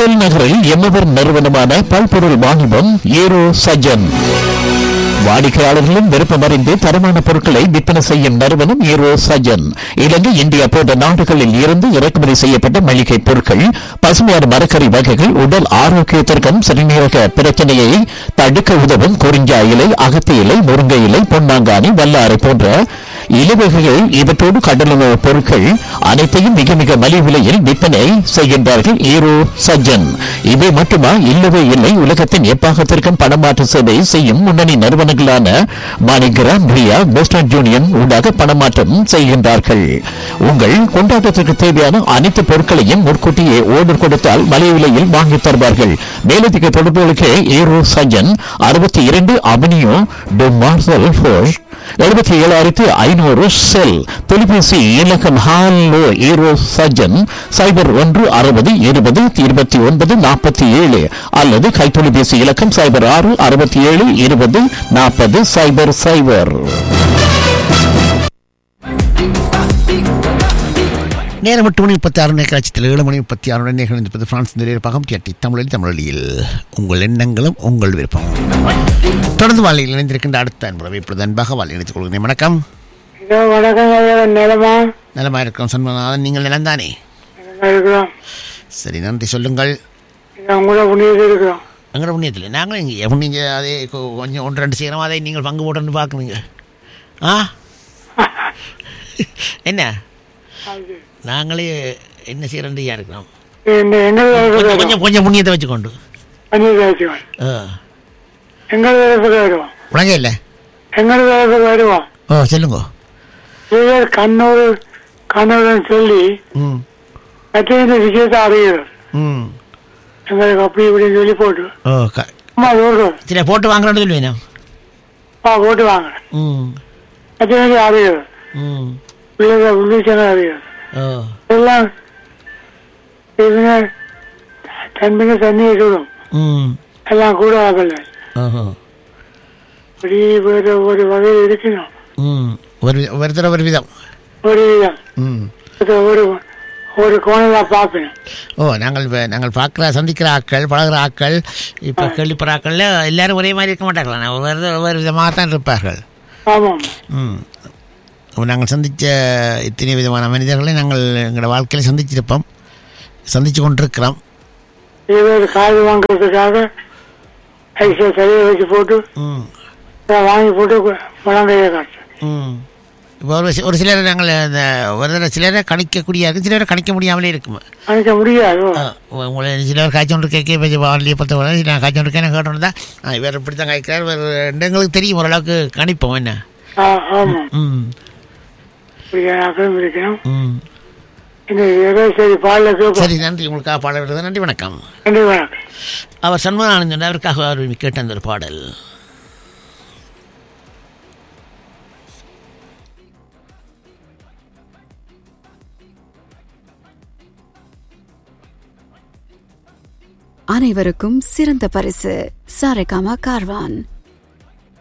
செல் நகரில் எம்மவர் நிறுவனமான பல்பொருள் வாணிபம் ஏரோ சஜன் வாடிக்கையாளர்களும் விருப்பமறிந்து தரமான பொருட்களை விற்பனை செய்யும் நிறுவனம் ஏரோ சஜன் இலங்கை இந்தியா போன்ற நாடுகளில் இருந்து இறக்குமதி செய்யப்பட்ட மளிகை பொருட்கள் பசுமையான மரக்கறி வகைகள் உடல் ஆரோக்கியத்திற்கும் சிறுநீரக பிரச்சனையை தடுக்க உதவும் குறிஞ்சா இலை அகத்தி இலை முருங்கை இலை பொன்னாங்கானி வல்லாரை போன்ற இலவகைகள் இவற்றோடு கடலுணவு பொருட்கள் அனைத்தையும் மிக மிக மலிவு விலையில் விற்பனை செய்கின்றார்கள் ஈரோ சஜ்ஜன் இவை மட்டுமா இல்லவே இல்லை உலகத்தின் எப்பாகத்திற்கும் பணமாற்று சேவை செய்யும் முன்னணி நிறுவனங்களான மாணிகிராம் ரியா வெஸ்டர்ன் யூனியன் ஊடாக பணமாற்றம் செய்கின்றார்கள் உங்கள் கொண்டாட்டத்திற்கு தேவையான அனைத்து பொருட்களையும் முன்கூட்டியே ஓர்டர் கொடுத்தால் மலிவு விலையில் வாங்கித் தருவார்கள் மேலதிக தொடர்புகளுக்கு ஈரோ சஜ்ஜன் அறுபத்தி இரண்டு அவனியோ டு மார்சல் ஃபோஷ் எழுபத்தி ஏழாயிரத்தி ஐநூறு செல் தொலைபேசி இலக்கம் ஹாலோ ஈரோ சஜன் சைபர் ஒன்று அறுபது இருபது இருபத்தி ஒன்பது நாற்பத்தி ஏழு அல்லது கைத்தொலைபேசி இலக்கம் சைபர் ஆறு அறுபத்தி ஏழு இருபது நாற்பது சைபர் சைபர் நேரம் எட்டு மணி முப்பத்தி ஆறு நேரத்தில் ஏழு மணி முப்பத்தி ஆறு நேரம் இருப்பது பிரான்ஸ் நிலையரப்பாகம் டிஆர்டி தமிழில் தமிழொலியில் உங்கள் எண்ணங்களும் உங்கள் விருப்பம் தொடர்ந்து வாழ்க்கையில் இணைந்திருக்கின்ற அடுத்த அன்புறவை இப்பொழுது அன்பாக வாழ் இணைத்துக் கொள்கிறேன் வணக்கம் இதோ வணக்கம் ஐயா நிலமா நலமா இருக்கிறோம் சண்முகநாதன் நீங்கள் நிலந்தானே நிலமா இருக்கிறோம் சரி நன்றி சொல்லுங்கள் இதை உங்களோட புண்ணியத்தில் இருக்கிறோம் எங்களோட புண்ணியத்தில் நாங்களும் இங்கே நீங்கள் அதே கொ- கொஞ்சம் ஒன்று ரெண்டு சீக்கிரமாக அதை நீங்கள் பங்கு போட்டுன்னு பார்க்கணுங்க ஆ என்ன நாங்களே என்ன செய்கிறேன்டியா இருக்கிறோம் இந்த எங்கள் கொஞ்சம் கொஞ்சம் கொஞ்சம் புண்ணியத்தை வச்சுக்கொண்டு பஞ்சாயத்து ஆ எங்கள் வேலைக்கு வருவோம் உலகம் இல்லை எங்கள் வேலைக்கு வருவோம் ஓ சொல்லுங்க சிலர் கண்ணூர் கண்ணூர்னு சொல்லி ம் மற்ற இந்த விஷயத்தை அறிகிறது ம் எங்களுக்கு அப்படி இப்படின்னு சொல்லி போட்டு ஓ க அம்மா சொல்றோம் சரி போட்டு வாங்குறேன்னு சொல்லுவேன் பா போட்டு வாங்குறேன் ம் மற்ற அறிகிறது ம் பிள்ளைங்க உள்ளூச்சனை அறிகிறது ஓ எல்லாம் இவங்க தன்மைக்கு தண்ணியை சொல்லும் ம் எல்லாம் கூட ஆகலை ஓஹோ இப்படி வேறு ஒரு வகையில் இருக்கணும் ம் ஒரு வி- ஒரு தடவை ஒரு விதம் ஒரு விதம் ம் இது ஒரு ஒரு கோணலாக பார்ப்பேன் ஓ நாங்கள் இப்ப- நாங்கள் பார்க்குற சந்திக்கிற ஆட்கள் பழகுற ஆட்கள் இப்போ கேள்விப்படுற ஆட்கள்ல எல்லாரும் ஒரே மாதிரி இருக்க மாட்டாங்களா நான் ஒவ்வொரு ஒவ்வொரு விதமாக தான் இருப்பார்கள் ஆமாம் ம் அப்ப நாங்கள் சந்தித்த இத்தனை விதமான மனிதர்களை நாங்கள் எங்களோட வாழ்க்கையில் சந்திச்சிருப்போம் சந்தித்து கொண்டிருக்கிறோம் இவர் காது வாங்குறதுக்காக ஐசியா தலையை வச்சு போட்டு ம் அதை வாங்கி போட்டு முழங்கையை காட்டு ம் இப்போ ஒரு சி- ஒரு சிலரை நாங்கள் இந்த ஒரு தடவை சிலரை கணிக்கக்கூடிய இருக்கு சிலரை கணிக்க முடியாமலே இருக்கும் அணைக்க முடியாது ஆ, உ- உங்களை சிலர் காய்ச்சல் கேட்க இப்போ வானிலையை பொறுத்த வரை நான் காய்ச்சல் இருக்கேன் கேட்டோன்னு தான் ஆ, இவர் இப்படி தான் காய்க்கிறார் இவர் எங்களுக்கு தெரியும் ஓரளவுக்கு கணிப்போம் என்ன ஆ ஆமாம் ம் இப்படி நாட்களும் இருக்கணும் ம் இந்த ஏதோ சரி பாலில் கேட்போம் சரி நன்றி உங்களுக்காக பாட விடுறது நன்றி வணக்கம் நன்றி வணக்கம் அவர் சண்முகானந்தன் அவருக்காக அவர் கேட்ட அந்த ஒரு பாடல் அனைவருக்கும் சிறந்த பரிசு சாரேகாமா கார்வான்